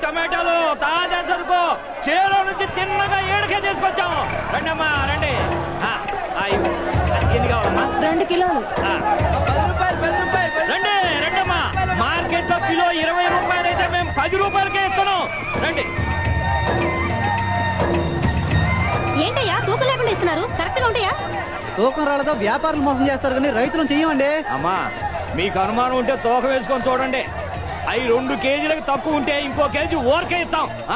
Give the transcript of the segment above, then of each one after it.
టమాటాలు తాజా సరుకు చేలో నుంచి తిన్నగా ఏడుకే తీసుకొచ్చాం రండి అమ్మా రండి ఆ, ఆ, ఇవ్వు. ఎన్ని కావాలమ్మా రెండు కిలోలు ఆ. రండి రండమ్మా మార్కెట్ లో కిలో ఇరవై రూపాయలు అయితే మేము పది రూపాయలకే ఇస్తున్నాం రండి ఏంటయ్యా తూకం లేకుండా ఇస్తున్నారు కరెక్ట్ గా ఉంటాయా తూకం రాళ్ళతో వ్యాపారులు మోసం చేస్తారు కానీ రైతులను చెయ్యమండి అమ్మా మీకు అనుమానం ఉంటే తోక వేసుకొని చూడండి అవి రెండు కేజీలకు తక్కువ ఉంటే ఇంకో కేజీ ఓరకే ఇస్తాం ఆ.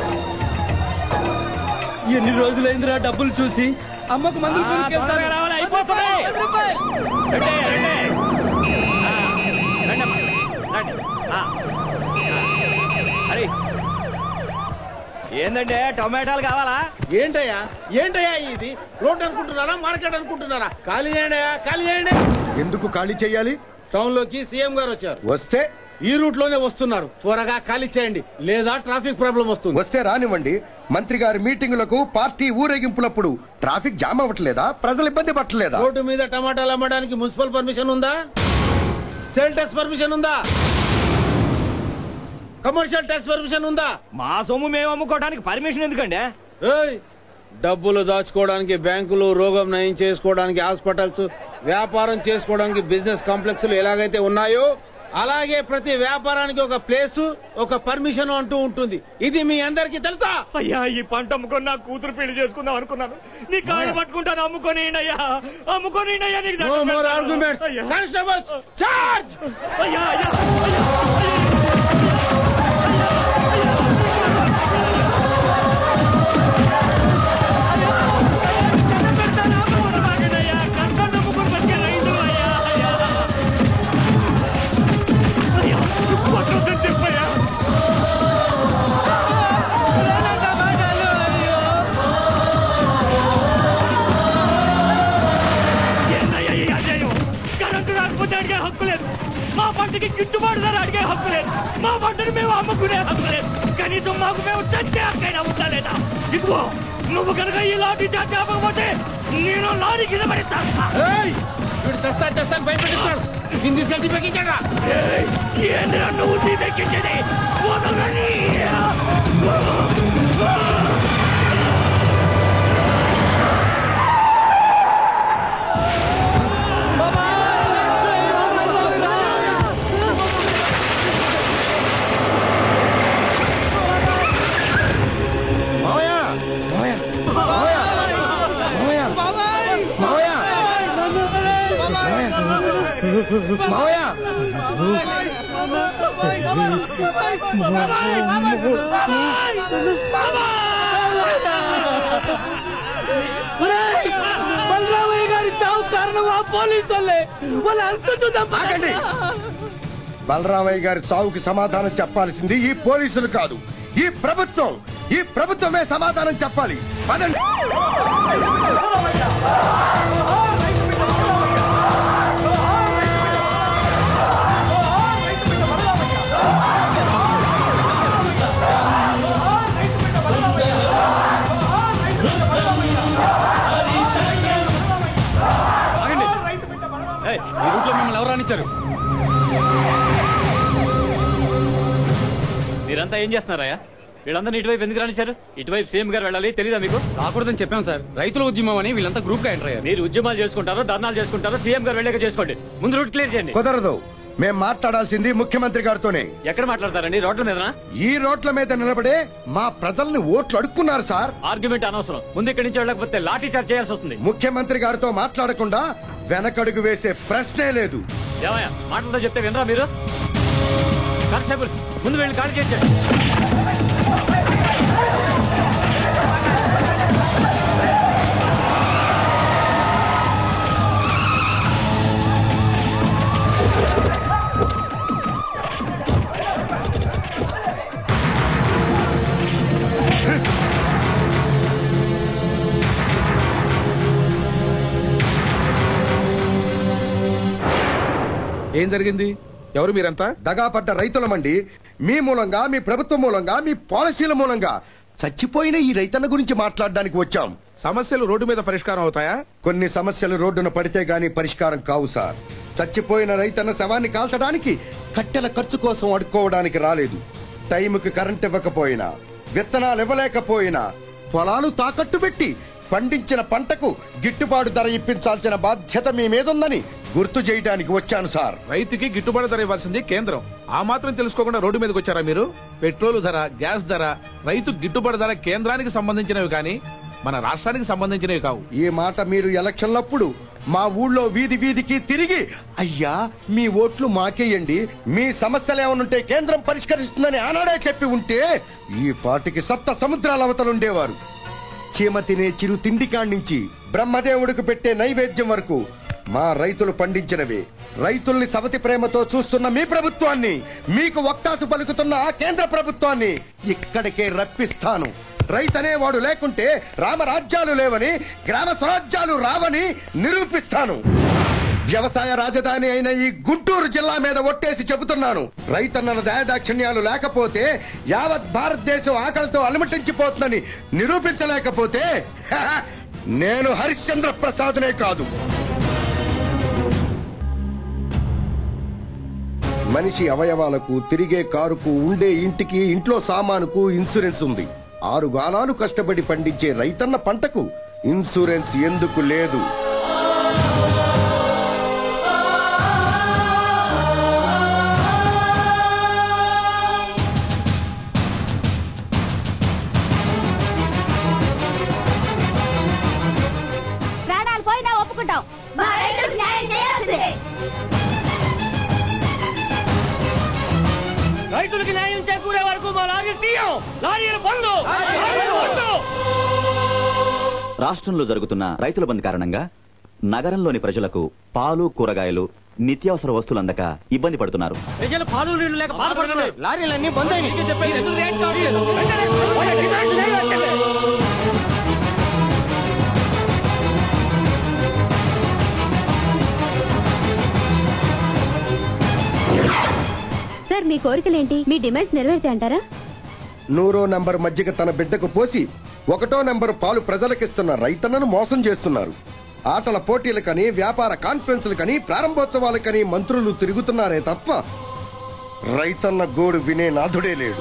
ఎన్ని రోజులైందిరా డబ్బులు చూసి అమ్మకు ఆ, తొందరగా రావాలి, అయిపోతున్నాయి. రండి, రండి. ఆ, రండమ్మా, రండి. ఆ, ఆ. హరి ఏందంటే టమాటాలు కావాలా ఏంటయ్యా ఏంటయ్యా ఇది రోడ్ అనుకుంటున్నారా మార్కెట్ అనుకుంటున్నారా ఖాళీ చేయండి అయ్యా ఖాళీ చేయండి ఎందుకు ఖాళీ చేయాలి టౌన్ లోకి సీఎం గారు వచ్చారు వస్తే ఈ రూట్ లోనే వస్తున్నారు త్వరగా ఖాళీ చేయండి లేదా ట్రాఫిక్ ప్రాబ్లం వస్తుంది వస్తే రానివ్వండి మంత్రి గారి మీటింగులకు పార్టీ ఊరేగింపులప్పుడు ట్రాఫిక్ జామ్ అవ్వట్లేదా ప్రజలు ఇబ్బంది పట్టలేదా రోడ్డు మీద టమాటాలు అమ్మడానికి మున్సిపల్ పర్మిషన్ ఉందా సేల్ ట్యాక్స్ పర్మిషన్ ఉందా కమర్షియల్ ట్యాక్స్ పర్మిషన్ ఉందా మా సొమ్ము మేము అమ్ముకోవడానికి పర్మిషన్ ఎందుకండి ఏయ్, డబ్బులు దాచుకోవడానికి బ్యాంకులు రోగం నయం చేసుకోవడానికి హాస్పిటల్స్ వ్యాపారం చేసుకోవడానికి బిజినెస్ కాంప్లెక్స్లు ఎలాగైతే ఉన్నాయో అలాగే ప్రతి వ్యాపారానికి ఒక ప్లేస్ ఒక పర్మిషన్ అంటూ ఉంటుంది ఇది మీ అందరికీ తెలుసా అయ్యా ఈ పంట అమ్ముకొని నా కూతురు పెళ్లి చేసుకుందాం అనుకున్నాను నీ కాళ్ళు పట్టుకుంటాను అమ్ముకొని అయ్యా అమ్ముకొని అయ్యా నీకు నో దండం మోర్ పెడతాను. ఆర్గ్యుమెంట్స్ అయ్యా. కానిస్టేబుల్స్ చార్జ్ అయ్యా అయ్యా అయ్యా చెప్పయ్యా ఏందయ్యా ఈ అన్యాయం? కరెంటు రాకపోతే అడిగే హక్కు లేదు మా పంటకి గిట్టుబాటు ధర అడిగే హక్కు లేదు మా పంటను మేము అమ్ముకునే హక్కు లేదు కనీసం మాకు మేము చచ్చే హక్కైనా ఉందా లేదా ఇదిగో నువ్వు కనుక ఈ లాఠీ చార్జ్ ఆపకపోతే నేను లారీ కింద పడేస్తాను ఏయ్ వీడు చస్తా చస్తా భయపెట్టిస్తున్నాడు దీన్ని తీసుకెళ్ళి పెక్కించరా ఏయ్, ఏందిరా నువ్వు నీ దక్కించేది వదలని మావయ్య మావయ్య మావయ్య మావయ్య మావయ్య మావయ్య బలరామయ్య గారి చావు కారణం ఆ పోలీసు వాళ్ళే వాళ్ళ అంత చూద్దాం ఆగండి బలరామయ్య గారి సావుకి సమాధానం చెప్పాల్సింది ఈ పోలీసులు కాదు ఈ ప్రభుత్వం ఈ ప్రభుత్వమే సమాధానం చెప్పాలి పదండి ఏయ్, ఈ రూట్లో మిమ్మల్ని ఎవరు రానిచ్చారు మీరంతా ఏం చేస్తున్నారయ్యా వీళ్ళందరినీ ఇటువైపు ఎందుకు రానిచ్చారు ఇటువైపు సీఎం గారు వెళ్ళాలి తెలీదా మీకు రాకూడదని చెప్పాం సార్ రైతుల ఉద్యమం అని వీళ్ళంతా గ్రూప్ గా ఎంటర్ అయ్యారు మీరు ఉద్యమాలు చేసుకుంటారో ధర్నాలు చేసుకుంటారో సీఎం గారు వెళ్ళాక చేసుకోండి ముందు రూట్ క్లియర్ చేయండి కుదరదు మేం మాట్లాడాల్సింది ముఖ్యమంత్రి గారితోనే ఎక్కడ మాట్లాడతారండి రోడ్ల మీదనా ఈ రోడ్ల మీద నిలబడే మా ప్రజల్ని ఓట్లు అడుక్కున్నారు సార్ ఆర్గ్యుమెంట్ అనవసరం ముందు ఇక్కడి నుంచి వెళ్ళకపోతే లాఠీ చార్జ్ చేయాల్సి వస్తుంది ముఖ్యమంత్రి గారితో మాట్లాడకుండా వెనకడుగు వేసే ప్రశ్నే లేదు ఏమయ్యా మాటలతో చెప్తే వినరా మీరు కానిస్టేబుల్ ముందు వెళ్ళి ఖాళీ చేయండి ఏం జరిగింది ఎవరు మీరంతా దగాపడ్డ రైతులమండి మీ మూలంగా మీ ప్రభుత్వం మూలంగా మీ పాలసీల మూలంగా చచ్చిపోయిన ఈ రైతన్న గురించి మాట్లాడడానికి వచ్చాం సమస్యలు రోడ్డు మీద పరిష్కారం అవుతాయా కొన్ని సమస్యలు రోడ్డున పడితే గాని పరిష్కారం కావు సార్ చచ్చిపోయిన రైతన్న శవాన్ని కాల్చడానికి కట్టెల ఖర్చు కోసం అడుక్కోవడానికి రాలేదు టైంకి కరెంట్ ఇవ్వకపోయినా విత్తనాలు ఇవ్వలేకపోయినా పొలాలు తాకట్టు పెట్టి పండించిన పంటకు గిట్టుబాటు ధర ఇప్పించాల్సిన బాధ్యత మీ మీదుందని గుర్తు చేయడానికి వచ్చాను సార్ రైతుకి గిట్టుబాటు ధర ఇవ్వాల్సింది కేంద్రం ఆ మాత్రం తెలుసుకోకుండా రోడ్డు మీదకి వచ్చారా మీరు పెట్రోల్ ధర గ్యాస్ ధర రైతు గిట్టుబాటు ధర కేంద్రానికి సంబంధించినవి కానీ మన రాష్ట్రానికి సంబంధించినవి కావు ఈ మాట మీరు ఎలక్షన్లప్పుడు మా ఊళ్ళో వీధి వీధికి తిరిగి అయ్యా మీ ఓట్లు మాకేయండి మీ సమస్యలు ఏమనుంటే కేంద్రం పరిష్కరిస్తుందని ఆనాడే చెప్పి ఉంటే ఈ పాటికి సప్త సముద్రాల అవతలుండేవారు చీమ తినే చిరు తిండి కాణ్ణించి బ్రహ్మదేవుడికి పెట్టే నైవేద్యం వరకు మా రైతులు పండించినవే రైతుల్ని సవతి ప్రేమతో చూస్తున్న మీ ప్రభుత్వాన్ని మీకు వక్తాసు పలుకుతున్న ఆ కేంద్ర ప్రభుత్వాన్ని ఇక్కడికే రప్పిస్తాను రైతనేవాడు లేకుంటే రామరాజ్యాలు లేవని గ్రామ స్వరాజ్యాలు రావని నిరూపిస్తాను వ్యవసాయ రాజధాని అయిన ఈ గుంటూరు జిల్లా మీద ఒట్టేసి చెబుతున్నాను రైతన్నల దయాదాక్షిణ్యాలు లేకపోతే యావత్ భారతదేశం ఆకలితో అలమటించిపోతుందని నిరూపించలేకపోతే హహ, నేను హరిశ్చంద్ర ప్రసాద్నే కాదు మనిషి అవయవాలకు తిరిగే కారుకు ఉండే ఇంటికి ఇంట్లో సామానుకు ఇన్సూరెన్స్ ఉంది ఆరు గాలాలు కష్టపడి పండించే రైతన్న పంటకు ఇన్సూరెన్స్ ఎందుకు లేదు ప్రాణాలు పోయినా ఒప్పుకుంటాం మా రైతులకు న్యాయం చేయాల్సిందే రైతులకి న్యాయం చేకూరే వరకు మా లారీ తీయం లారీల బండ్లు లారీల బండ్లు రాష్ట్రంలో జరుగుతున్న రైతుల బంద్ కారణంగా నగరంలోని ప్రజలకు పాలు కూరగాయలు నిత్యావసర వస్తువులు అందక ఇబ్బంది పడుతున్నారు ప్రజలు పాలు నీళ్లు లేక బాధపడుతున్నారు లారీలన్నీ బంద్ అయినాయి వాళ్ళ డిమాండ్లు నెరవేర్చండి. సార్ మీ కోరికలేంటి మీ డిమాండ్స్ నెరవేర్తే అంటారా నూరో నంబర్ మజ్జిగ తన బిడ్డకు పోసి ఒకటో నంబర్ పాలు ప్రజలకిస్తున్న రైతన్నను మోసం చేస్తున్నారు ఆటల పోటీలకని వ్యాపార కాన్ఫరెన్సులకని ప్రారంభోత్సవాలకని మంత్రులు తిరుగుతున్నారే తప్ప రైతన్న గోడు వినే నాథుడే లేడు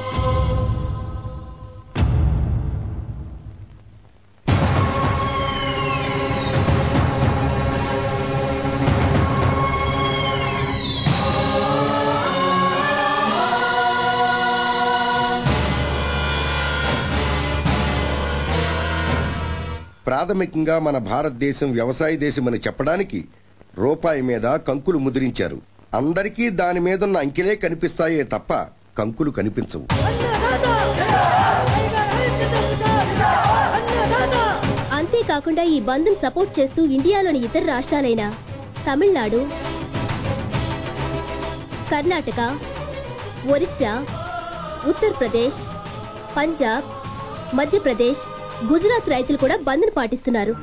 ప్రాథమికంగా మన భారతదేశం వ్యవసాయ దేశమని చెప్పడానికి రూపాయి మీద కంకులు ముద్రించారు అందరికీ దాని మీదున్న అంకెలే కనిపిస్తాయే తప్ప కంకులు కనిపించవు అంతేకాకుండా ఈ బంద్ సపోర్ట్ చేస్తూ ఇండియాలోని ఇతర రాష్ట్రాలైన తమిళనాడు కర్ణాటక ఒరిస్సా ఉత్తరప్రదేశ్ పంజాబ్ మధ్యప్రదేశ్ గుజరాత్ రైతులు కూడా బంద్ను పాటిస్తున్నారు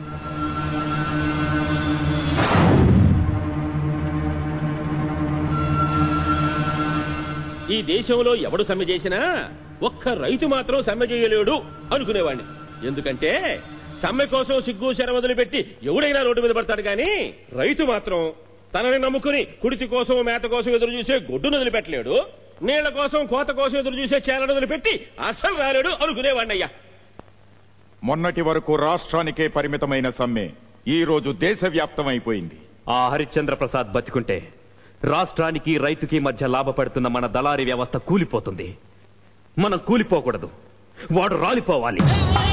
ఈ దేశంలో ఎవడు సమ్మె చేసినా ఒక్క రైతు మాత్రం సమ్మె చేయలేడు అనుకునేవాడిని ఎందుకంటే సమ్మె కోసం సిగ్గు శర వదిలిపెట్టి ఎవడైనా రోడ్డు మీద పడతాడు గాని రైతు మాత్రం తనని నమ్ముకుని కుడితి కోసం మేత కోసం ఎదురు చూసే గొడ్డును వదిలిపెట్టలేడు నీళ్ల కోసం కోత కోసం ఎదురు చూసే చేలను వదిలిపెట్టి అస్సలు రాలేడు అనుకునేవాడిని అయ్యా మొన్నటి వరకు రాష్ట్రానికే పరిమితమైన సమ్మె ఈ రోజు దేశవ్యాప్తమైపోయింది ఆ హరిశ్చంద్ర ప్రసాద్ బతికుంటే రాష్ట్రానికి రైతుకి మధ్య లాభపడుతున్న మన దళారీ వ్యవస్థ కూలిపోతుంది మనం కూలిపోకూడదు వాడు రాలిపోవాలి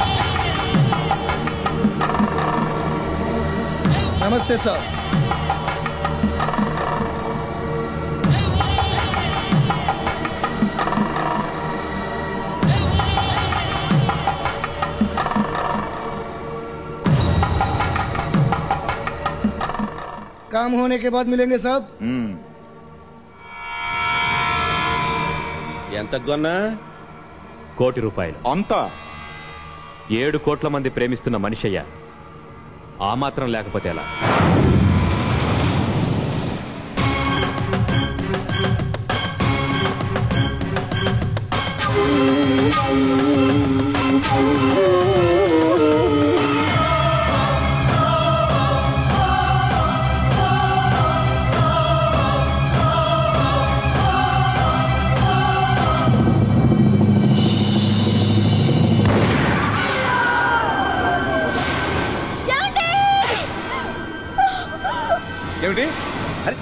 నమస్తే సార్ काम होने के बाद मिलेंगे साहब మ్మ్. ఎంత కొన్నా కోటి రూపాయలు అంతా ఏడు కోట్ల మంది ప్రేమిస్తున్న మనిషయ్య ఆ మాత్రం లేకపోతే ఎలా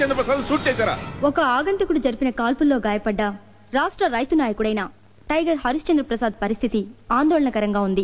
హరిశ్చంద్ర ప్రసాద్ షూట్ చేశారా ఒక ఆగంతకుడు జరిపిన కాల్పుల్లో గాయపడ్డ రాష్ట్ర రైతు నాయకుడైన టైగర్ హరిశ్చంద్ర ప్రసాద్ పరిస్థితి ఆందోళనకరంగా ఉంది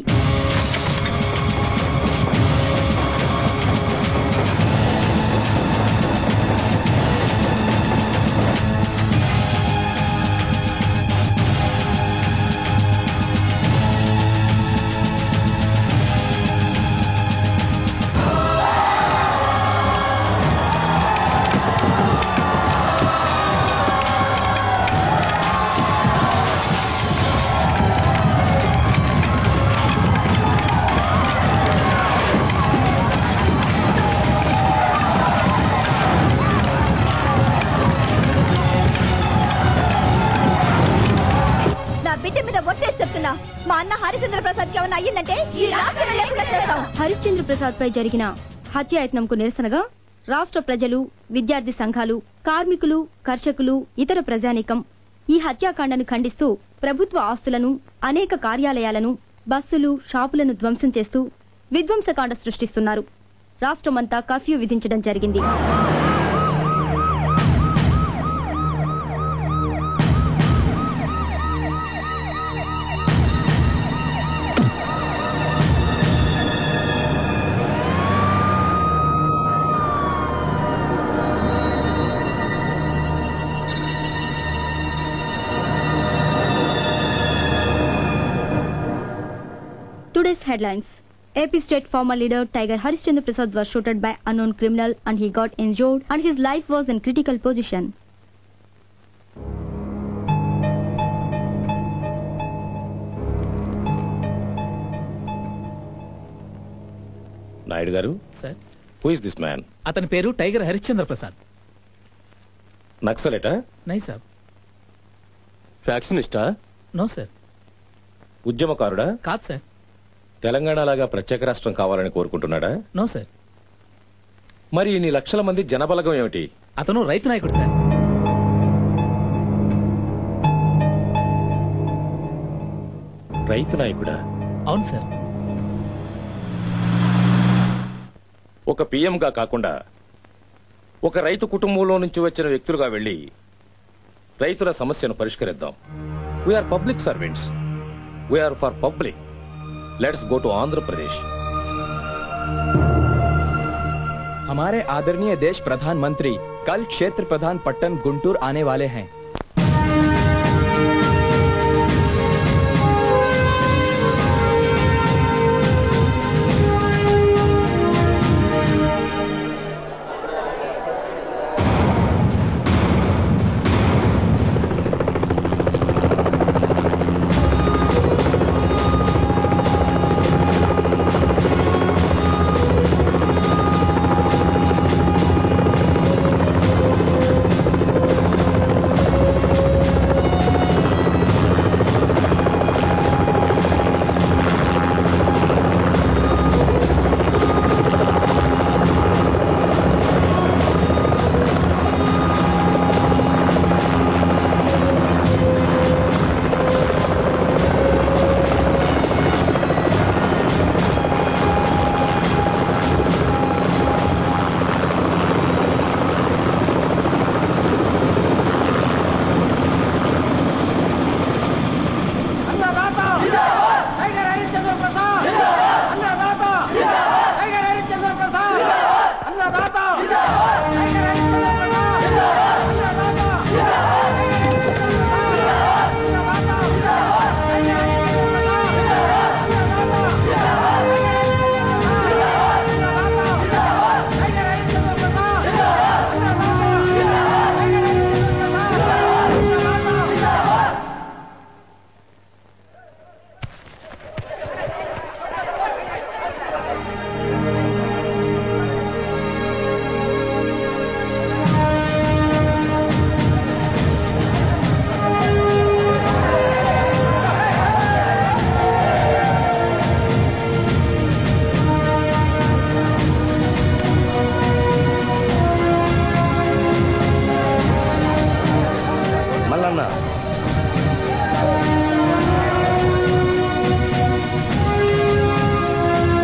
నా బిడ్డ మీద ఒట్టేసి చెప్తున్నా మా అన్న హరిచంద్ర ప్రసాద్ కి ఏమన్నా అయ్యిందంటే ఈ రాష్ట్రం లేకుండా చేస్తాం హరిశ్చంద్ర ప్రసాద్ పై జరిగిన హత్యాయత్నంకు నిరసనగా రాష్ట్ర ప్రజలు విద్యార్థి సంఘాలు కార్మికులు కర్షకులు ఇతర ప్రజానీకం ఈ హత్యాకాండను ఖండిస్తూ ప్రభుత్వ ఆస్తులను అనేక కార్యాలయాలను బస్సులు షాపులను ధ్వంసం చేస్తూ విధ్వంసకాండ సృష్టిస్తున్నారు రాష్ట్రమంతా కర్ఫ్యూ విధించడం జరిగింది Today's headlines. AP State former leader Tiger Harishchandra Prasad was shot by unknown criminal and he got injured and his life was in critical position. Naidu garu sir who is this man అతని పేరు tiger Harishchandra Prasad నక్సలేటా నై sir ఫ్యాక్షనిస్టా no sir ఉద్యమకారుడా కాదు sir Telangana లాగా ప్రత్యేక రాష్ట్రం కావాలని కోరుకుంటున్నాడా నో సార్ మరి ఇన్ని లక్షల మంది జనబలగం ఏమిటి అతను రైతు నాయకుడు సార్ రైతు నాయకుడా అవును సార్ ఒక పిఎంగా కాకుండా ఒక రైతు కుటుంబంలో నుంచి వచ్చిన వ్యక్తులుగా వెళ్లి రైతుల సమస్యను పరిష్కరిద్దాం we are public servants we are for public let's go to Andhra Pradesh हमारे आदरणीय देश प्रधानमंत्री कल क्षेत्र प्रधान पट्टन गुंटूर आने वाले हैं మల్లన్న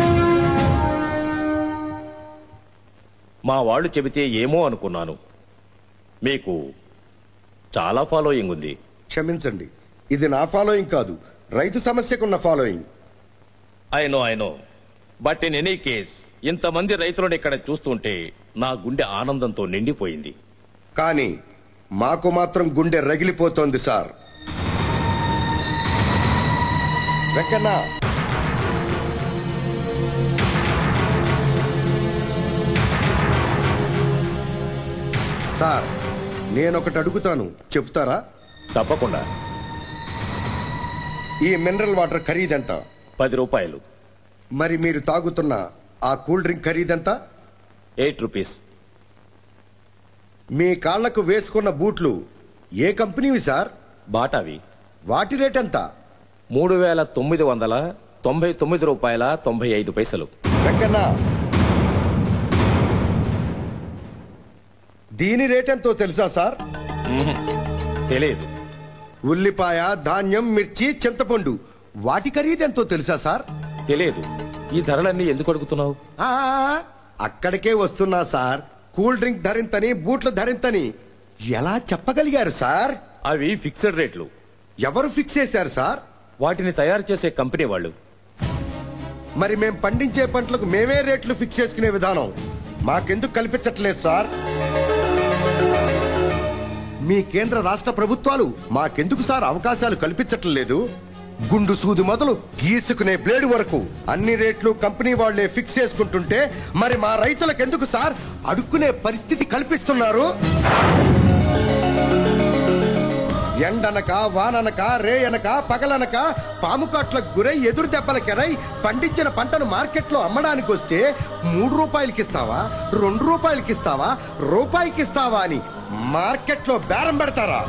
మా వాళ్ళు చెబితే ఏమో అనుకున్నాను మీకు చాలా ఫాలోయింగ్ ఉంది క్షమించండి ఇది నా ఫాలోయింగ్ కాదు రైతు సమస్యకున్న following I know I know but in any case ఇంతమంది రైతులను ఇక్కడ చూస్తుంటే నా గుండె ఆనందంతో నిండిపోయింది కానీ మాకు మాత్రం గుండె రగిలిపోతోంది సార్ వెంకన్న సార్ నేనొకటి అడుగుతాను చెప్తారా తప్పకుండా ఈ మినరల్ వాటర్ ఖరీదెంత పది రూపాయలు మరి మీరు తాగుతున్న ఆ కూల్ డ్రింక్ ఖరీదెంత ఎయిట్ రూపీస్ మీ కాళ్లకు వేసుకున్న బూట్లు ఏ కంపెనీవి సార్ బాటావి వాటి రేట్ ఎంత మూడు వేల తొమ్మిది వందల తొంభై తొమ్మిది రూపాయల తొంభై ఐదు పైసలు వెంకన్న దీని రేట్ ఎంతో తెలుసా సార్ మ్మ్. తెలియదు ఉల్లిపాయ ధాన్యం మిర్చి చింతపండు వాటి ఖరీదెంతో తెలుసా సార్ తెలియదు ఈ ధరలన్నీ ఎందుకు అడుగుతున్నావు ఆ, అక్కడికే వస్తున్నా సార్ కూల్ డ్రింక్ ధరింతని బూట్లు ధరింతని ఎలా చెప్పగలిగారు సార్ అవి ఫిక్స్డ్ రేట్లు ఎవరు ఫిక్స్ చేశారు సార్ వాటిని తయారు చేసే కంపెనీ వాళ్ళు మరి మేం పండించే పంటలకు మేమే రేట్లు ఫిక్స్ చేసుకునే విధానం మాకెందుకు కల్పించట్లేదు సార్ మీ కేంద్ర రాష్ట్ర ప్రభుత్వాలు మాకెందుకు సార్ అవకాశాలు కల్పించట్లేదు గుండు సూది మొదలు గీసుకునే బ్లేడ్ వరకు అన్ని రేట్లు కంపెనీ వాళ్లే ఫిక్స్ చేసుకుంటుంటే మరి మా రైతులకు ఎందుకు సార్ అడుక్కునే పరిస్థితి కల్పిస్తున్నారు ఎండనక వాననక రేయనక పగలనక పాము కాట్లకు గురై ఎదురు దెబ్బలకెరై పండించిన పంటను మార్కెట్లో అమ్మడానికి వస్తే మూడు రూపాయలకి ఇస్తావా రెండు రూపాయలకి ఇస్తావా రూపాయికి ఇస్తావా అని మార్కెట్లో బేరం పెడతారా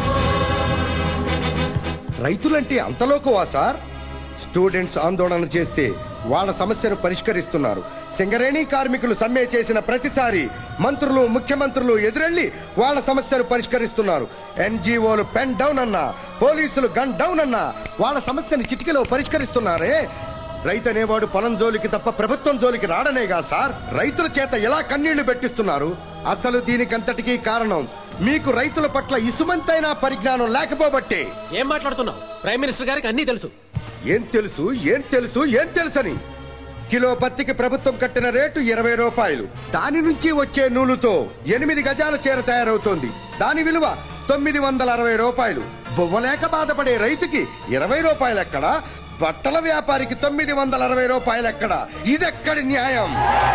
రైతులంటే అంతలోకువా సార్ స్టూడెంట్స్ ఆందోళన చేస్తే వాళ్ళ సమస్యను పరిష్కరిస్తున్నారు సింగరేణి కార్మికులు సమ్మె చేసిన ప్రతిసారి మంత్రులు ముఖ్యమంత్రులు ఎదురెళ్లి వాళ్ళ సమస్యను పరిష్కరిస్తున్నారు ఎన్జిఓలు పెన్ డౌన్ అన్నా పోలీసులు గన్ డౌన్ అన్నా వాళ్ళ సమస్యని చిటికలో పరిష్కరిస్తున్నారే రైతు అనేవాడు పొలం జోలికి తప్ప ప్రభుత్వం జోలికి రాడనేగా సార్ రైతుల చేత ఎలా కన్నీళ్లు పెట్టిస్తున్నారు అసలు దీనికంతటికీ కారణం మీకు రైతుల పట్ల ఇసుమంతైన పరిజ్ఞానం లేకపోబట్టే ఏం మాట్లాడుతున్నావు ప్రైమ్ మినిస్టర్ గారికి అన్నీ తెలుసు ఏం తెలుసు ఏం తెలుసు ఏం తెలుసని కిలో పత్తికి ప్రభుత్వం కట్టిన రేటు ఇరవై రూపాయలు దాని నుంచి వచ్చే నూలుతో ఎనిమిది గజాల చీర తయారవుతోంది దాని విలువ తొమ్మిది వందల అరవై రూపాయలు బొవ్వలేక బాధపడే రైతుకి ఇరవై రూపాయలు ఎక్కడ బట్టల వ్యాపారికి తొమ్మిది వందల అరవై రూపాయలు ఎక్కడ ఇదెక్కడి న్యాయం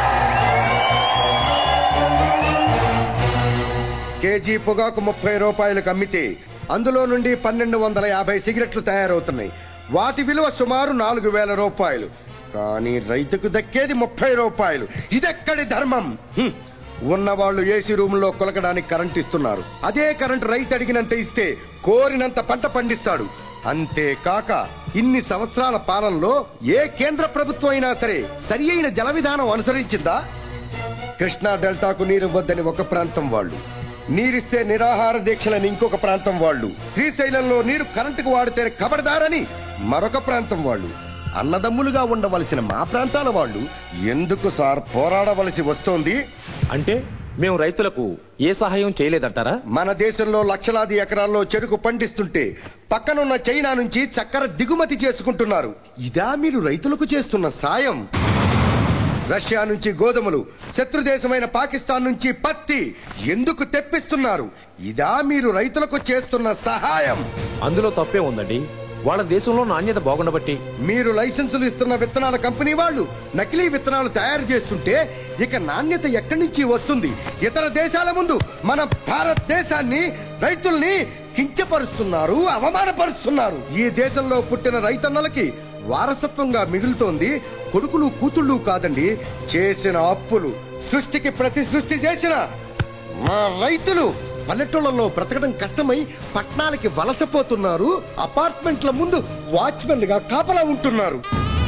కేజీ పొగాకు ముప్పై రూపాయలకు అమ్మితే అందులో నుండి పన్నెండు వందల యాభై సిగరెట్లు తయారవుతున్నాయి వాటి విలువ సుమారు నాలుగు వేల రూపాయలు కానీ రైతుకు దక్కేది ముప్పై రూపాయలు ఇదెక్కడి ధర్మం హ్మ్. ఉన్నవాళ్లు ఏసీ రూమ్ లో కొలకడానికి కరెంట్ ఇస్తున్నారు అదే కరెంట్ రైతు అడిగినంత ఇస్తే కోరినంత పంట పండిస్తాడు అంతేకాక ఇన్ని సంవత్సరాల పాలనలో ఏ కేంద్ర ప్రభుత్వం అయినా సరే సరి అయిన జల విధానం అనుసరించిందా కృష్ణా డెల్టాకు నీరు వద్దని ఒక ప్రాంతం వాళ్ళు నీరిస్తే నిరాహార దీక్షలని ఇంకొక ప్రాంతం వాళ్ళు శ్రీశైలంలో నీరు కరెంటుకు వాడితే కబడదారని మరొక ప్రాంతం వాళ్ళు అన్నదమ్ములుగా ఉండవలసిన మా ప్రాంతాల వాళ్ళు ఎందుకు సార్ పోరాడవలసి వస్తోంది అంటే మేము రైతులకు ఏ సహాయం చేయలేదంటారా మన దేశంలో లక్షలాది ఎకరాల్లో చెరుకు పండిస్తుంటే పక్కనున్న చైనా నుంచి చక్కెర దిగుమతి చేసుకుంటున్నారు ఇదా మీరు రైతులకు చేస్తున్న సాయం రష్యా నుంచి గోధుమలు శత్రు దేశమైన పాకిస్తాన్ నుంచి పత్తి ఎందుకు తెప్పిస్తున్నారు ఇదా మీరు రైతులకు చేస్తున్న సహాయం అందులో తప్పే ఉందండి వాళ్ళ దేశంలో నాణ్యత బాగుండబట్టి మీరు లైసెన్సులు ఇస్తున్న విత్తనాల కంపెనీ వాళ్ళు నకిలీ విత్తనాలు తయారు చేస్తుంటే ఇక నాణ్యత ఎక్కడి నుంచి వస్తుంది ఇతర దేశాల ముందు మన భారతదేశాన్ని రైతుల్ని కించపరుస్తున్నారు అవమానపరుస్తున్నారు ఈ దేశంలో పుట్టిన రైతన్నలకి వారసత్వంగా మిగులుతోంది కొడుకులు కూతుళ్ళు కాదండి చేసిన అప్పులు సృష్టికి ప్రతి సృష్టి చేసిన మా రైతులు పల్లెటూళ్ళలో బ్రతకడం కష్టమై పట్టణాలకి వలసపోతున్నారు అపార్ట్మెంట్ల ముందు వాచ్మెన్లుగా కాపలా ఉంటున్నారు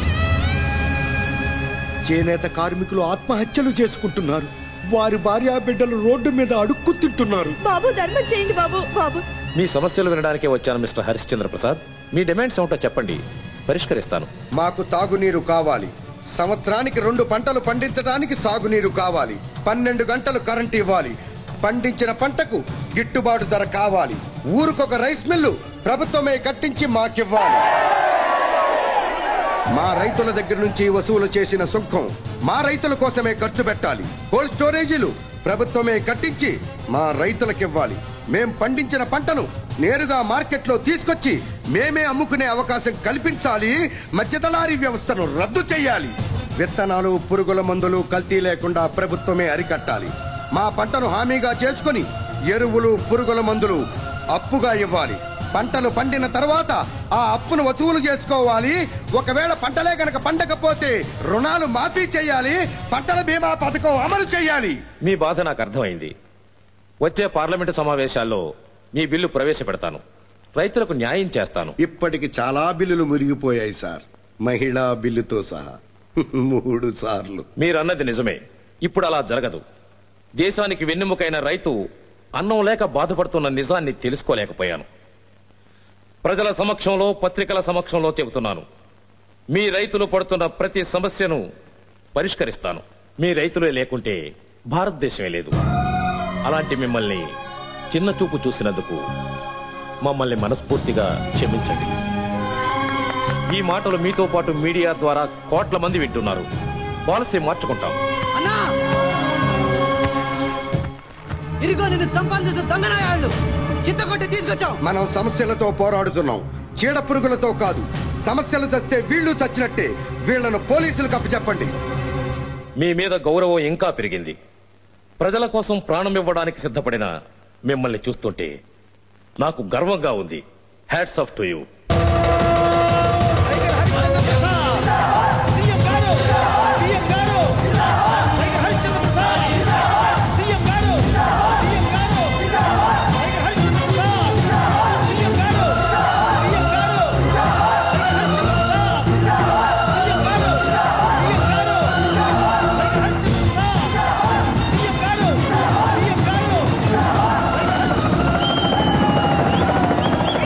చేనేత కార్మికులు ఆత్మహత్యలు చేసుకుంటున్నారు వారి భార్యా బిడ్డలు రోడ్డు మీద అడుక్కు తింటున్నారు బాబు ధర్మం చేయండి బాబు బాబు మీ సమస్యలు వినడానికే వచ్చాను మిస్టర్ హరిశ్చంద్ర ప్రసాద్ మీ డిమాండ్స్ ఏమిటో చెప్పండి పరిష్కరిస్తాను మాకు తాగునీరు కావాలి సంవత్సరానికి రెండు పంటలు పండించడానికి సాగునీరు కావాలి పన్నెండు గంటలు కరెంట్ ఇవ్వాలి పండించిన పంటకు గిట్టుబాటు ధర కావాలి ఊరికొక రైస్ మిల్లు ప్రభుత్వమే కట్టించి మాకివ్వాలి మా రైతుల దగ్గర నుంచి వసూలు చేసిన సుంకం మా రైతుల కోసమే ఖర్చు పెట్టాలి కోల్డ్ స్టోరేజీలు ప్రభుత్వమే కట్టించి మా రైతులకివ్వాలి మేం పండించిన పంటను నేరుగా మార్కెట్లో తీసుకొచ్చి మేమే అమ్ముకునే అవకాశం కల్పించాలి మధ్యదళారీ వ్యవస్థను రద్దు చేయాలి విత్తనాలు పురుగుల మందులు కల్తీ లేకుండా ప్రభుత్వమే అరికట్టాలి మా పంటను హామీగా చేసుకుని ఎరువులు పురుగుల మందులు అప్పుగా ఇవ్వాలి పంటలు పండిన తర్వాత ఆ అప్పును వసూలు చేసుకోవాలి ఒకవేళ పంటలే గనక పండకపోతే రుణాలు మాఫీ చేయాలి పంటల బీమా పథకం అమలు చేయాలి మీ బాధ నాకు అర్థమైంది వచ్చే పార్లమెంటు సమావేశాల్లో మీ బిల్లు ప్రవేశపెడతాను రైతులకు న్యాయం చేస్తాను ఇప్పటికి చాలా బిల్లులు మురిగిపోయాయి సార్ మహిళా బిల్లుతో సహా మూడు సార్లు మీరన్నది నిజమే ఇప్పుడు అలా జరగదు దేశానికి వెన్నెముకైన రైతు అన్నం లేక బాధపడుతున్న నిజాన్ని తెలుసుకోలేకపోయాను ప్రజల సమక్షంలో పత్రికల సమక్షంలో చెబుతున్నాను మీ రైతులు పడుతున్న ప్రతి సమస్యను పరిష్కరిస్తాను మీ రైతులే లేకుంటే భారతదేశమే లేదు అలాంటి మిమ్మల్ని చిన్న చూపు చూసినందుకు మమ్మల్ని మనస్ఫూర్తిగా క్షమించండి ఈ మాటలు మీతో పాటు మీడియా ద్వారా కోట్ల మంది వింటున్నారు పాలసీ మార్చుకుంటాం అన్నా ఇదిగో నిన్ను చంపాలి చేసిన దొంగనాయాళ్ళు చింత కొట్టి తీసుకొచ్చాం మనం సమస్యలతో పోరాడుతున్నాం చీడ పురుగులతో కాదు సమస్యలు చస్తే వీళ్ళు చచ్చినట్టే వీళ్లను పోలీసులకు అప్పచెప్పండి మీ మీద గౌరవం ఇంకా పెరిగింది ప్రజల కోసం ప్రాణం ఇవ్వడానికి సిద్ధపడిన మిమ్మల్ని చూస్తుంటే నాకు గర్వంగా ఉంది హ్యాట్స్ ఆఫ్ టు యూ